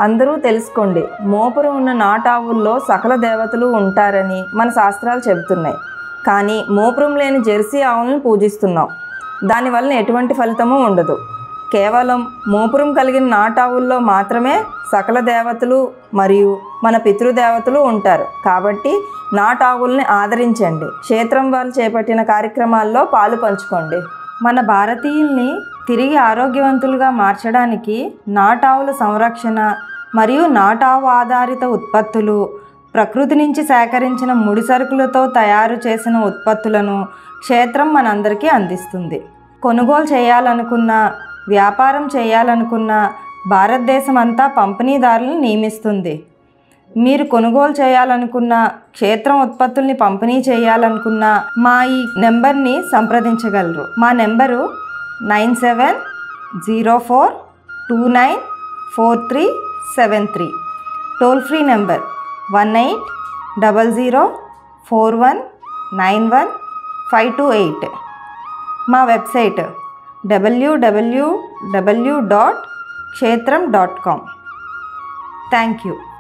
అందరూ తెలుసుకోండి మోపురు ఉన్న నాటావుల్లో సకల దేవతలు ఉంటారని మన శాస్త్రాలు చెబుతున్నాయి కానీ మోపురం లేని జెర్సీ ఆవులను పూజిస్తున్నాం దానివల్ల ఎటువంటి ఫలితము ఉండదు కేవలం మోపురం కలిగిన నాటావుల్లో మాత్రమే సకల దేవతలు మరియు మన పితృదేవతలు ఉంటారు కాబట్టి నాటావుల్ని ఆదరించండి క్షేత్రం వాళ్ళు చేపట్టిన కార్యక్రమాల్లో పాలు పంచుకోండి మన భారతీయుల్ని తిరిగి ఆరోగ్యవంతులుగా మార్చడానికి నాటావుల సంరక్షణ మరియు నాటావు ఆధారిత ఉత్పత్తులు ప్రకృతి నుంచి సేకరించిన ముడి సరుకులతో తయారు చేసిన ఉత్పత్తులను క్షేత్రం మనందరికీ అందిస్తుంది కొనుగోలు చేయాలనుకున్న వ్యాపారం చేయాలనుకున్న భారతదేశం అంతా పంపిణీదారులను నియమిస్తుంది మీరు కొనుగోలు చేయాలనుకున్న క్షేత్రం ఉత్పత్తుల్ని పంపిణీ చేయాలనుకున్న మా ఈ నెంబర్ని సంప్రదించగలరు మా number nine seven zero four two nine four three seven three toll free number one eight double zero four one nine one five two eight మా వెబ్సైట్ డబ్ల్యూడబ్ల్యూడబ్ల్యూ డాట్ క్షేత్రం డాట్ కామ్ థ్యాంక్ యూ